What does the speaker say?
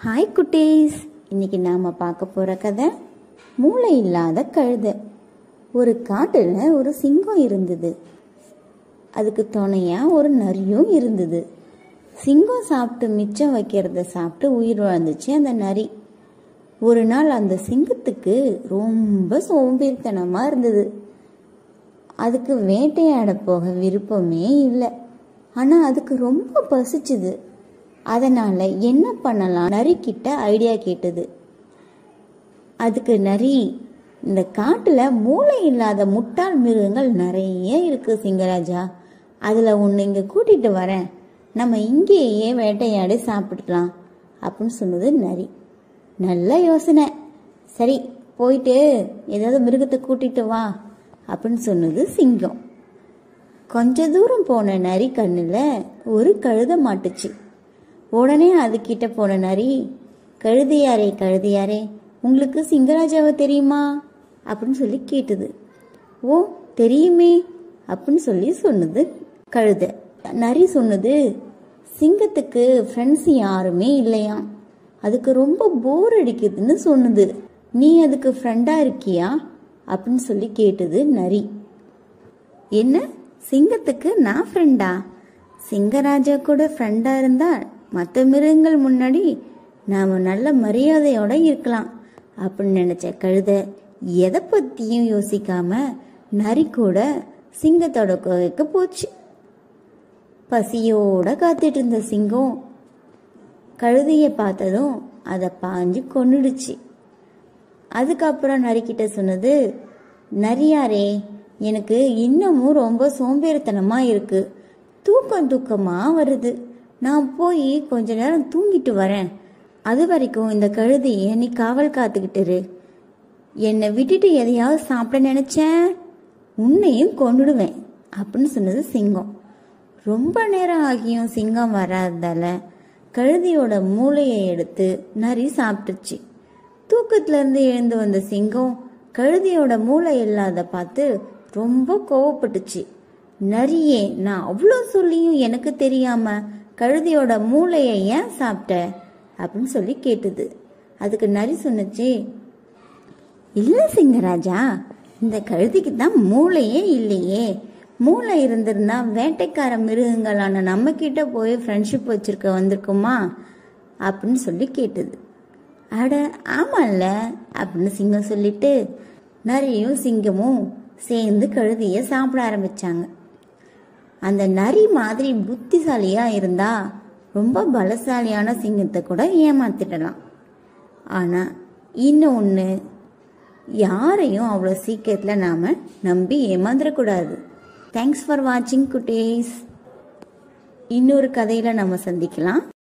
hi குட்டீஸ் இன்னைக்கு நாம பார்க்க போற கதை மூளை இல்லாத கழுதை ஒரு காட்டுல ஒரு சிங்கம் இருந்தது அதுக்கு துணையா ஒரு நரியும் இருந்தது சிங்கம் சாப்பிட்டு மிச்சம் வைக்கிறத சாப்பிட்டு உயிர் வாழ்ந்துச்சு அந்த நரி ஒரு நாள் அந்த சிங்கத்துக்கு ரொம்ப சோம்பேறித்தனமா இருந்தது அதுக்கு வேட்டையாட போக விருப்பமே இல்லை ஆனா அதுக்கு ரொம்ப பசிச்சுது அதனால என்ன பண்ணலாம் நரிக்கிட்ட ஐடியா கேட்டது அதுக்கு நரி இந்த காட்டுல மூளை இல்லாத முட்டாள் மிருகங்கள் நிறைய இருக்கு சிங்கராஜா அதுல ஒன்று இங்க கூட்டிட்டு வரேன் நம்ம இங்கேயே வேட்டையாடி சாப்பிட்டுக்கலாம் அப்படின்னு சொன்னது நரி நல்ல யோசனை சரி போயிட்டு ஏதாவது மிருகத்தை கூட்டிட்டு வா அப்படின்னு சொன்னது சிங்கம் கொஞ்ச தூரம் போன நரி கண்ணுல ஒரு கழுதை மாட்டுச்சு உடனே அதுகிட்ட போன நரி கழுதையாரே கழுதையாரே உங்களுக்கு சிங்கராஜாவை தெரியுமா அப்படின்னு சொல்லி கேட்டது ஓ தெரியுமே அப்படின்னு சொல்லி சொன்னது கழுதை நரி சொன்னது சிங்கத்துக்கு ஃப்ரெண்ட்ஸ் யாருமே இல்லையாம் அதுக்கு ரொம்ப போர் அடிக்குதுன்னு சொன்னது நீ அதுக்கு ஃப்ரெண்டா இருக்கியா அப்படின்னு சொல்லி கேட்டது நரி என்ன சிங்கத்துக்கு நான் ஃப்ரெண்டா சிங்கராஜா கூட ஃப்ரெண்டா இருந்தா மற்ற மிருகங்கள் முன்னாடி நாம நல்ல மரியாதையோட இருக்கலாம் அப்படின்னு நினைச்ச கழுதை எதை பத்தியும் யோசிக்காம நரி கூட சிங்கத்தோட கோவைக்கு போச்சு பசியோட காத்துட்டு இருந்த சிங்கம் கழுதைய பார்த்ததும் அதை பாஞ்சு கொன்னுடுச்சு அதுக்கப்புறம் நரிக்கிட்ட சொன்னது நரியாரே எனக்கு இன்னமும் ரொம்ப சோம்பேறித்தனமா இருக்கு தூக்கம் தூக்கமா வருது நான் போய் கொஞ்ச நேரம் தூங்கிட்டு வரேன் அது வரைக்கும் இந்த கழுதைய நீ காவல் காத்துக்கிட்டுரு என்னை விட்டுட்டு எதையாவது சாப்பிட நினைச்சேன் உன்னையும் கொண்டுடுவேன் அப்படின்னு சொன்னது சிங்கம் ரொம்ப நேரம் ஆகியும் சிங்கம் வராததால கழுதையோட மூளையை எடுத்து நரி சாப்பிட்டுச்சு தூக்கத்துல இருந்து எழுந்து வந்த சிங்கம் கழுதையோட மூளை இல்லாத பார்த்து ரொம்ப கோவப்பட்டுச்சு நரியே நான் அவ்வளோ சொல்லியும் எனக்கு தெரியாம கழுதையோட மூளையை ஏன் சாப்பிட்ட அப்படின்னு சொல்லி கேட்டது அதுக்கு நரி சொன்னுச்சு இல்ல சிங்கராஜா இந்த கழுதைக்கு தான் மூளையே இல்லையே மூளை இருந்திருந்தா வேட்டைக்கார மிருகங்களான நம்ம கிட்ட போய் ஃப்ரெண்ட்ஷிப் வச்சிருக்க வந்திருக்குமா அப்படின்னு சொல்லி கேட்டது அட ஆமால்ல அப்படின்னு சிங்கம் சொல்லிட்டு நரியும் சிங்கமும் சேர்ந்து கழுதைய சாப்பிட ஆரம்பிச்சாங்க அந்த நரி மாதிரி புத்திசாலியா இருந்தா ரொம்ப பலசாலியான சிங்கத்தை கூட ஏமாத்திடலாம் ஆனா இன்னொன்று யாரையும் அவ்வளோ சீக்கிரத்தில் நாம் நம்பி ஏமாந்துடக்கூடாது தேங்க்ஸ் ஃபார் வாட்சிங் குட்டீஸ் இன்னொரு கதையில் நம்ம சந்திக்கலாம்